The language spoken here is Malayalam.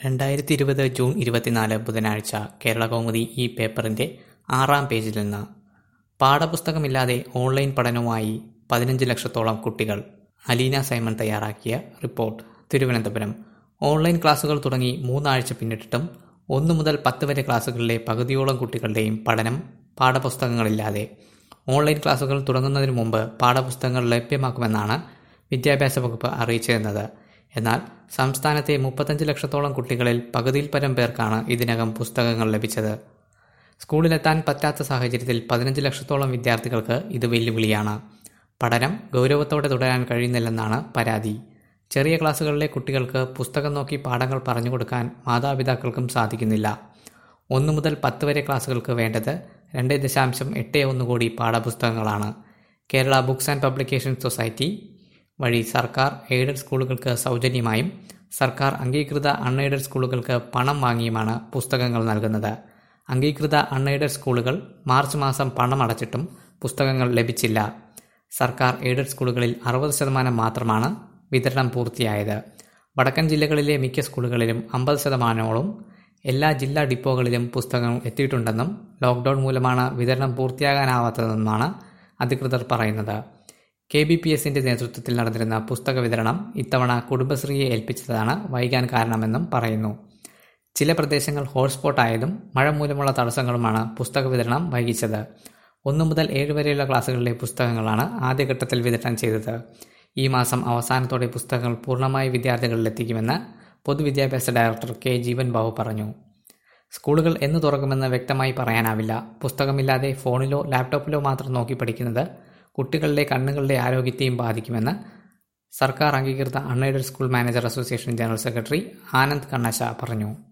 രണ്ടായിരത്തി ഇരുപത് ജൂൺ ഇരുപത്തിനാല് ബുധനാഴ്ച കേരളകൗമുദി ഈ പേപ്പറിന്റെ ആറാം പേജിൽ നിന്ന് പാഠപുസ്തകമില്ലാതെ ഓൺലൈൻ പഠനവുമായി പതിനഞ്ച് ലക്ഷത്തോളം കുട്ടികൾ അലീന സൈമൺ തയ്യാറാക്കിയ റിപ്പോർട്ട് തിരുവനന്തപുരം ഓൺലൈൻ ക്ലാസുകൾ തുടങ്ങി മൂന്നാഴ്ച പിന്നിട്ടിട്ടും ഒന്നു മുതൽ പത്ത് വരെ ക്ലാസുകളിലെ പകുതിയോളം കുട്ടികളുടെയും പഠനം പാഠപുസ്തകങ്ങളില്ലാതെ ഓൺലൈൻ ക്ലാസുകൾ തുടങ്ങുന്നതിന് മുമ്പ് പാഠപുസ്തകങ്ങൾ ലഭ്യമാക്കുമെന്നാണ് വിദ്യാഭ്യാസ വകുപ്പ് അറിയിച്ചിരുന്നത് എന്നാൽ സംസ്ഥാനത്തെ മുപ്പത്തഞ്ച് ലക്ഷത്തോളം കുട്ടികളിൽ പകുതിയിൽ പരം പേർക്കാണ് ഇതിനകം പുസ്തകങ്ങൾ ലഭിച്ചത് സ്കൂളിലെത്താൻ പറ്റാത്ത സാഹചര്യത്തിൽ പതിനഞ്ച് ലക്ഷത്തോളം വിദ്യാർത്ഥികൾക്ക് ഇത് വെല്ലുവിളിയാണ് പഠനം ഗൗരവത്തോടെ തുടരാൻ കഴിയുന്നില്ലെന്നാണ് പരാതി ചെറിയ ക്ലാസ്സുകളിലെ കുട്ടികൾക്ക് പുസ്തകം നോക്കി പാഠങ്ങൾ പറഞ്ഞുകൊടുക്കാൻ മാതാപിതാക്കൾക്കും സാധിക്കുന്നില്ല ഒന്നു മുതൽ പത്ത് വരെ ക്ലാസ്സുകൾക്ക് വേണ്ടത് രണ്ട് ദശാംശം എട്ട് ഒന്ന് കോടി പാഠപുസ്തകങ്ങളാണ് Kerala books and publication society വഴി സർക്കാർ എയ്ഡഡ് സ്കൂളുകൾക്ക് സൗജന്യമായും സർക്കാർ അംഗീകൃത അൺഎയ്ഡഡ് സ്കൂളുകൾക്ക് പണം വാങ്ങിയുമാണ് പുസ്തകങ്ങൾ നൽകുന്നത് അംഗീകൃത അൺഎയ്ഡഡ് സ്കൂളുകൾ മാർച്ച് മാസം പണം അടച്ചിട്ടും പുസ്തകങ്ങൾ ലഭിച്ചില്ല സർക്കാർ എയ്ഡഡ് സ്കൂളുകളിൽ അറുപത് ശതമാനം മാത്രമാണ് വിതരണം പൂർത്തിയായത് വടക്കൻ ജില്ലകളിലെ മിക്ക സ്കൂളുകളിലും അമ്പത് ശതമാനത്തോളം എല്ലാ ജില്ലാ ഡിപ്പോകളിലും പുസ്തകങ്ങൾ എത്തിയിട്ടുണ്ടെന്നും ലോക്ക്ഡൌൺ മൂലമാണ് വിതരണം പൂർത്തിയാകാനാവാത്തതെന്നുമാണ് അധികൃതർ പറയുന്നത് കെ ബി പി എസിന്റെ നേതൃത്വത്തിൽ നടന്നിരുന്ന പുസ്തക വിതരണം ഇത്തവണ കുടുംബശ്രീയെ ഏൽപ്പിച്ചതാണ് വൈകാൻ കാരണമെന്നും പറയുന്നു ചില പ്രദേശങ്ങൾ ഹോട്ട്സ്പോട്ട് ആയതും മഴ മൂലമുള്ള തടസ്സങ്ങളുമാണ് പുസ്തക വിതരണം വൈകിച്ചത് ഒന്നു മുതൽ ഏഴ് വരെയുള്ള ക്ലാസ്സുകളിലെ പുസ്തകങ്ങളാണ് ആദ്യഘട്ടത്തിൽ വിതരണം ചെയ്തത് ഈ മാസം അവസാനത്തോടെ പുസ്തകങ്ങൾ പൂർണ്ണമായി വിദ്യാർത്ഥികളിലെത്തിക്കുമെന്ന് പൊതുവിദ്യാഭ്യാസ ഡയറക്ടർ കെ ജീവൻ ബാബു പറഞ്ഞു സ്കൂളുകൾ എന്ന് തുറക്കുമെന്ന് വ്യക്തമായി പറയാനാവില്ല പുസ്തകമില്ലാതെ ഫോണിലോ ലാപ്ടോപ്പിലോ മാത്രം നോക്കി പഠിക്കുന്നത് കുട്ടികളുടെ കണ്ണുകളുടെ ആരോഗ്യത്തെയും ബാധിക്കുമെന്ന് സർക്കാർ അംഗീകൃത unaided school manager association general secretary Anand Kannasa പറഞ്ഞു